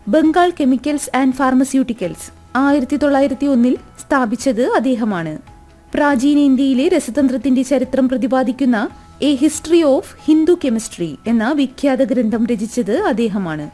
Bengal chemicals and pharmaceuticals ആയിരത്തി തൊള്ളായിരത്തി ഒന്നിൽ സ്ഥാപിച്ചത് അദ്ദേഹമാണ് പ്രാചീന ഇന്ത്യയിലെ രസതന്ത്രത്തിന്റെ ചരിത്രം പ്രതിപാദിക്കുന്ന A History of Hindu Chemistry എന്ന വിഖ്യാത ഗ്രന്ഥം രചിച്ചത് അദ്ദേഹമാണ്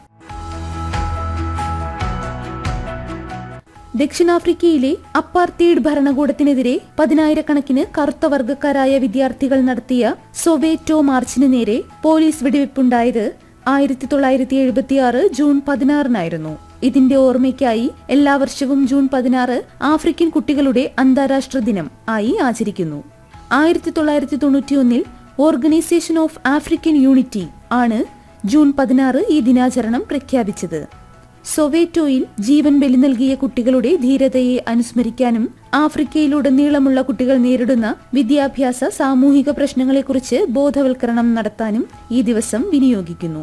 ദക്ഷിണാഫ്രിക്കയിലെ അപ്പാർത്തീഡ് ഭരണകൂടത്തിനെതിരെ പതിനായിരക്കണക്കിന് കറുത്ത വർഗക്കാരായ വിദ്യാർത്ഥികൾ നടത്തിയ സൊവേറ്റോ മാർച്ചിന് നേരെ പോലീസ് വെടിവെപ്പുണ്ടായത് ആയിരത്തി തൊള്ളായിരത്തി എഴുപത്തിയാറ് ജൂൺ പതിനാറിനായിരുന്നു ഇതിന്റെ ഓർമ്മയ്ക്കായി എല്ലാ വർഷവും ജൂൺ പതിനാറ് ആഫ്രിക്കൻ കുട്ടികളുടെ അന്താരാഷ്ട്ര ദിനം ആയി ആചരിക്കുന്നു ആയിരത്തി തൊള്ളായിരത്തി തൊണ്ണൂറ്റിയൊന്നിൽ ഓർഗനൈസേഷൻ ഓഫ് ആഫ്രിക്കൻ യൂണിറ്റി ആണ് ജൂൺ പതിനാറ് ഈ ദിനാചരണം പ്രഖ്യാപിച്ചത് സൊവേറ്റോയിൽ ജീവൻ ബലി നൽകിയ കുട്ടികളുടെ ധീരതയെ അനുസ്മരിക്കാനും ആഫ്രിക്കയിലുടനീളമുള്ള കുട്ടികൾ നേരിടുന്ന വിദ്യാഭ്യാസ സാമൂഹിക പ്രശ്നങ്ങളെക്കുറിച്ച് ബോധവൽക്കരണം നടത്താനും ഈ ദിവസം വിനിയോഗിക്കുന്നു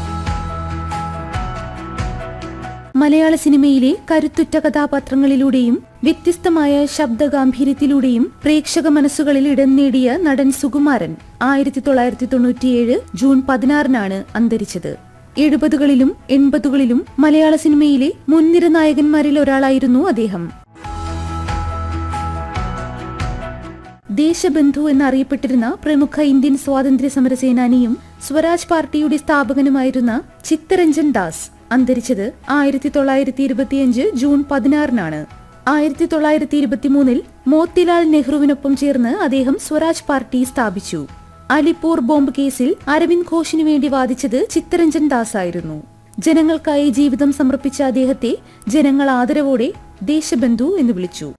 മലയാള സിനിമയിലെ കരുത്തുറ്റ കഥാപാത്രങ്ങളിലൂടെയും വ്യത്യസ്തമായ ശബ്ദഗാംഭീര്യത്തിലൂടെയും പ്രേക്ഷക മനസ്സുകളിൽ ഇടം നേടിയ നടൻ സുകുമാരൻ ആയിരത്തി തൊള്ളായിരത്തി തൊണ്ണൂറ്റിയേഴ് ജൂൺ പതിനാറിനാണ് അന്തരിച്ചത് എഴുപതുകളിലും എൺപതുകളിലും മലയാള സിനിമയിലെ മുൻനിര നായകന്മാരിൽ ഒരാളായിരുന്നു അദ്ദേഹം ദേശബന്ധു എന്നറിയപ്പെട്ടിരുന്ന പ്രമുഖ ഇന്ത്യൻ സ്വാതന്ത്ര്യ സമര സേനാനിയും സ്വരാജ് പാർട്ടിയുടെ സ്ഥാപകനുമായിരുന്ന ചിത്തരഞ്ജൻ ദാസ് അന്തരിച്ചത് ആയിരത്തി തൊള്ളായിരത്തി ഇരുപത്തിയഞ്ച് ജൂൺ പതിനാറിനാണ് ആയിരത്തി തൊള്ളായിരത്തി ഇരുപത്തിമൂന്നിൽ മോത്തിലാൽ നെഹ്റുവിനൊപ്പം ചേർന്ന് അദ്ദേഹം സ്വരാജ് പാർട്ടി സ്ഥാപിച്ചു അലിപ്പൂർ ബോംബ് കേസിൽ അരവിന്ദ് ഘോഷിനു വേണ്ടി വാദിച്ചത് ചിത്തരഞ്ജൻ ദാസ് ആയിരുന്നു ജനങ്ങൾക്കായി ജീവിതം സമർപ്പിച്ച അദ്ദേഹത്തെ ജനങ്ങൾ ആദരവോടെ ദേശബന്ധു എന്ന് വിളിച്ചു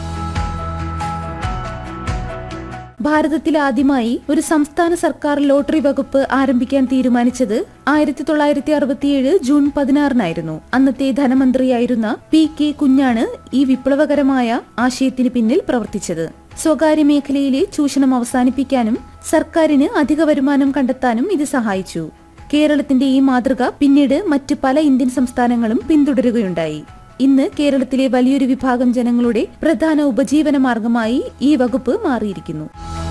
ഭാരതത്തിൽ ആദ്യമായി ഒരു സംസ്ഥാന സർക്കാർ ലോട്ടറി വകുപ്പ് ആരംഭിക്കാൻ തീരുമാനിച്ചത് ആയിരത്തി തൊള്ളായിരത്തി അറുപത്തിയേഴ് ജൂൺ പതിനാറിനായിരുന്നു അന്നത്തെ ധനമന്ത്രിയായിരുന്ന പി കെ കുഞ്ഞാണ് ഈ വിപ്ലവകരമായ ആശയത്തിന് പിന്നിൽ പ്രവർത്തിച്ചത് സ്വകാര്യ മേഖലയിലെ ചൂഷണം അവസാനിപ്പിക്കാനും സർക്കാരിന് അധിക വരുമാനം കണ്ടെത്താനും ഇത് സഹായിച്ചു കേരളത്തിന്റെ ഈ മാതൃക പിന്നീട് മറ്റ് പല ഇന്ത്യൻ സംസ്ഥാനങ്ങളും പിന്തുടരുകയുണ്ടായി ഇന്ന് കേരളത്തിലെ വലിയൊരു വിഭാഗം ജനങ്ങളുടെ പ്രധാന ഉപജീവന മാർഗമായി ഈ വകുപ്പ് മാറിയിരിക്കുന്നു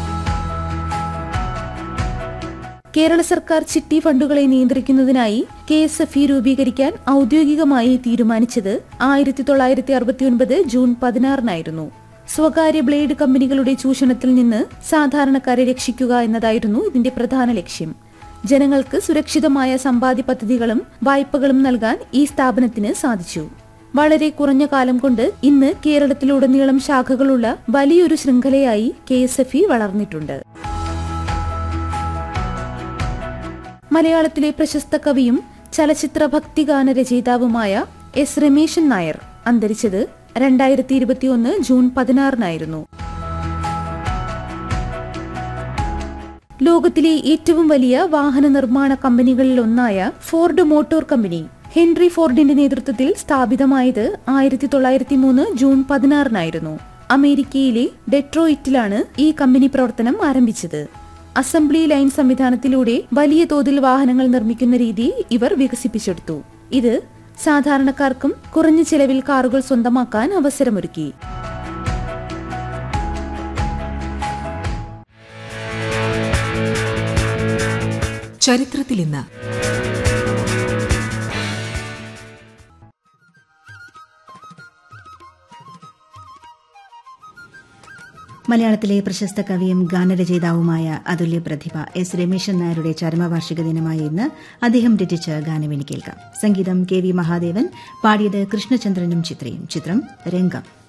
കേരള സർക്കാർ ചിട്ടി ഫണ്ടുകളെ നിയന്ത്രിക്കുന്നതിനായി കെ എസ് എഫ് ഇ രൂപീകരിക്കാൻ ഔദ്യോഗികമായി തീരുമാനിച്ചത് ആയിരത്തി തൊള്ളായിരത്തി അറുപത്തിയൊൻപത് ജൂൺ പതിനാറിനായിരുന്നു സ്വകാര്യ ബ്ലേഡ് കമ്പനികളുടെ ചൂഷണത്തിൽ നിന്ന് സാധാരണക്കാരെ രക്ഷിക്കുക എന്നതായിരുന്നു ഇതിന്റെ പ്രധാന ലക്ഷ്യം ജനങ്ങൾക്ക് സുരക്ഷിതമായ സമ്പാദ്യ പദ്ധതികളും വായ്പകളും നൽകാൻ ഈ സ്ഥാപനത്തിന് സാധിച്ചു വളരെ കുറഞ്ഞ കാലം കൊണ്ട് ഇന്ന് കേരളത്തിലുടനീളം ശാഖകളുള്ള വലിയൊരു ശൃംഖലയായി കെ എസ് എഫ് ഇ വളർന്നിട്ടുണ്ട് മലയാളത്തിലെ പ്രശസ്ത കവിയും ചലച്ചിത്ര ഭക്തിഗാന രചയിതാവുമായ എസ് രമേശൻ നായർ അന്തരിച്ചത് രണ്ടായിരത്തി ഇരുപത്തിയൊന്ന് ജൂൺ പതിനാറിനായിരുന്നു ലോകത്തിലെ ഏറ്റവും വലിയ വാഹന നിർമ്മാണ കമ്പനികളിൽ ഒന്നായ ഫോർഡ് മോട്ടോർ കമ്പനി ഹെൻറി ഫോർഡിന്റെ നേതൃത്വത്തിൽ സ്ഥാപിതമായത് ആയിരത്തി തൊള്ളായിരത്തി മൂന്ന് ജൂൺ പതിനാറിനായിരുന്നു അമേരിക്കയിലെ ഡെട്രോയിറ്റിലാണ് ഈ കമ്പനി പ്രവർത്തനം ആരംഭിച്ചത് അസംബ്ലി ലൈൻ സംവിധാനത്തിലൂടെ വലിയ തോതിൽ വാഹനങ്ങൾ നിർമ്മിക്കുന്ന രീതി ഇവർ വികസിപ്പിച്ചെടുത്തു ഇത് സാധാരണക്കാർക്കും കുറഞ്ഞ ചെലവിൽ കാറുകൾ സ്വന്തമാക്കാൻ അവസരമൊരുക്കി ചരിത്രത്തിൽ ഇന്ന് മലയാളത്തിലെ പ്രശസ്ത കവിയും ഗാനരചയിതാവുമായ അതുല്യ പ്രതിഭ എസ് രമേശൻ നായരുടെ ചരമവാർഷിക ദിനമായ ഇന്ന് അദ്ദേഹം രചിച്ച ഗാനവേണി കേൾക്കാം സംഗീതം കെ വി മഹാദേവൻ പാടിയത് കൃഷ്ണചന്ദ്രനും ചിത്രയും ചിത്രം രംഗം